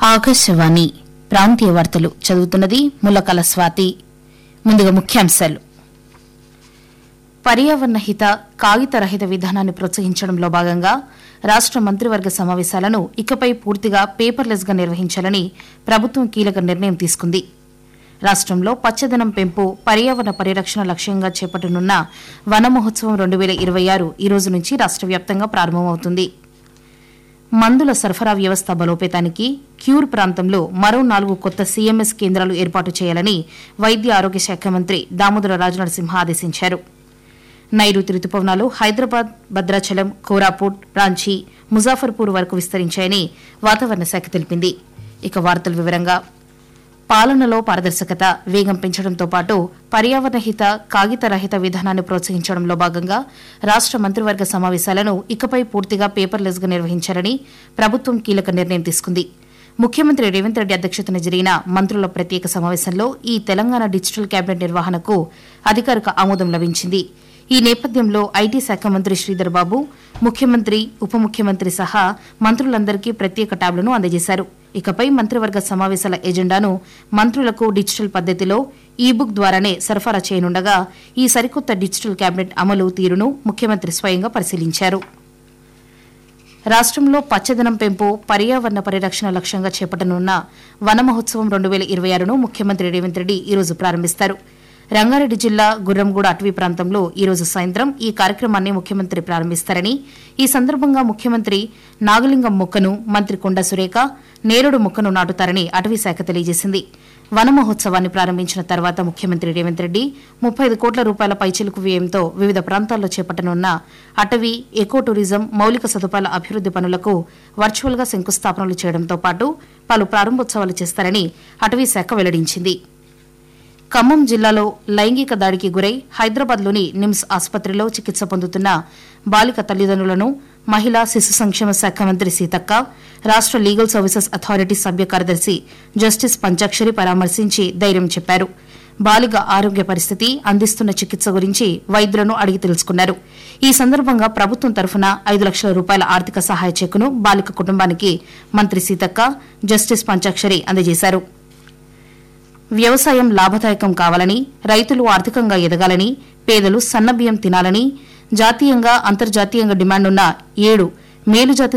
ఆకాశవాణి ప్రాంతీయ వార్తలు చదువుతున్నది ముల్లకల స్వాతి ముందుగా ముఖ్యాంశాలు పర్యావరణ హిత కాగిత రహిత విధానాన్ని ప్రోత్సహించడంలో భాగంగా రాష్ట మంత్రివర్గ సమావేశాలను ఇకపై పూర్తిగా పేపర్లెస్ గా నిర్వహించాలని ప్రభుత్వం కీలక నిర్ణయం తీసుకుంది రాష్టంలో పచ్చదనం పెంపు పర్యావరణ పరిరక్షణ లక్ష్యంగా చేపట్టనున్న వన మహోత్సవం రెండు వేల ఇరవై ఆరు ఈ రోజు నుంచి రాష్ట వ్యాప్తంగా ప్రారంభమవుతుంది మందుల సరఫరా వ్యవస్థ బలోపేతానికి క్యూర్ ప్రాంతంలో మరో నాలుగు కొత్త సీఎంఎస్ కేంద్రాలు ఏర్పాటు చేయాలని వైద్య ఆరోగ్య శాఖ మంత్రి దామోదర రాజనరసింహ ఆదేశించారు నైరుతి రుతుపవనాలు హైదరాబాద్ భద్రాచలం కోరాపూట్ రాంచీ ముజాఫర్పూర్ వరకు విస్తరించాయని వాతావరణ శాఖ తెలిపింది ఇక వార్తల వివరంగా పాలనలో పారదర్శకత వేగం పెంచడంతో పాటు పర్యావరణ హిత కాగిత రహిత విధానాన్ని ప్రోత్సహించడంలో భాగంగా రాష్ట మంత్రివర్గ సమావేశాలను ఇకపై పూర్తిగా పేపర్లెస్ గా నిర్వహించాలని ప్రభుత్వం కీలక నిర్ణయం తీసుకుంది ముఖ్యమంత్రి రేవంత్ రెడ్డి అధ్యక్షతన జరిగిన మంత్రుల ప్రత్యేక సమావేశంలో ఈ తెలంగాణ డిజిటల్ కేబినెట్ నిర్వహణకు అధికారిక ఆమోదం లభించింది ఈ నేపథ్యంలో ఐటీ శాఖ మంత్రి శ్రీధర్ బాబు ముఖ్యమంత్రి ఉప ముఖ్యమంత్రి సహా మంత్రులందరికీ ప్రత్యేక ట్యాబ్లను అందజేశారు ఇకపై మంత్రివర్గ సమావేశాల ఎజెండాను మంత్రులకు డిజిటల్ పద్దతిలో ఈ బుక్ ద్వారానే సరఫరా చేయనుండగా ఈ సరికొత్త డిజిటల్ కేబినెట్ అమలు తీరును ముఖ్యమంత్రి స్వయంగా పరిశీలించారు రాష్ట్రంలో పచ్చదనం పెంపు పర్యావరణ పరిరక్షణ లక్ష్యంగా చేపట్టనున్న వన మహోత్సవం రెండు వేల ఇరవై ఆరును ముఖ్యమంత్రి రేవంత్ రెడ్డి ఈ రోజు ప్రారంభిస్తారు రంగారెడ్డి జిల్లా గుర్రంగూడ అటవీ ప్రాంతంలో ఈ రోజు సాయంత్రం ఈ కార్యక్రమాన్ని ముఖ్యమంత్రి ప్రారంభిస్తారని ఈ సందర్భంగా ముఖ్యమంత్రి నాగలింగం మొక్కను మంత్రి కొండ సురేఖ నేరుడు మొక్కను నాటుతారని అటవీ శాఖ తెలియజేసింది వన మహోత్సవాన్ని ప్రారంభించిన తర్వాత ముఖ్యమంత్రి రేవంత్ రెడ్డి ముప్పై ఐదు కోట్ల రూపాయల పైచిలుకు వ్యయంతో వివిధ ప్రాంతాల్లో చేపట్టనున్న అటవీ ఎకో టూరిజం మౌలిక సదుపాయాల అభివృద్ది పనులకు వర్చువల్ గా శంకుస్థాపనలు చేయడంతో పాటు పలు ప్రారంభోత్సవాలు చేస్తారని అటవీ శాఖ వెల్లడించింది ఖమ్మం జిల్లాలో లైంగిక దాడికి గురై హైదరాబాద్లోని నిమ్స్ ఆసుపత్రిలో చికిత్స పొందుతున్న బాలిక తల్లిదండ్రులను మహిళా శిశు సంక్షేమ శాఖ మంత్రి సీతక్క రాష్ట లీగల్ సర్వీసెస్ అథారిటీ సభ్య కార్యదర్శి జస్టిస్ పంచాక్షరి పరామర్శించి ధైర్యం చెప్పారు బాలిక ఆరోగ్య పరిస్థితి అందిస్తున్న చికిత్స గురించి వైద్యులను అడిగి తెలుసుకున్నారు ఈ సందర్భంగా ప్రభుత్వం తరఫున ఐదు లక్షల రూపాయల ఆర్థిక సహాయ చెక్కును బాలిక కుటుంబానికి మంత్రి సీతక్క జస్టిస్ పంచాక్షరి అందజేశారు వ్యవసాయం లాభదాయకం కావాలని రైతులు ఆర్థికంగా ఎదగాలని పేదలు సన్నబియ్యం తినాలని జాతీయంగా అంతర్జాతీయంగా డిమాండున్న ఏడు మేలుజాతి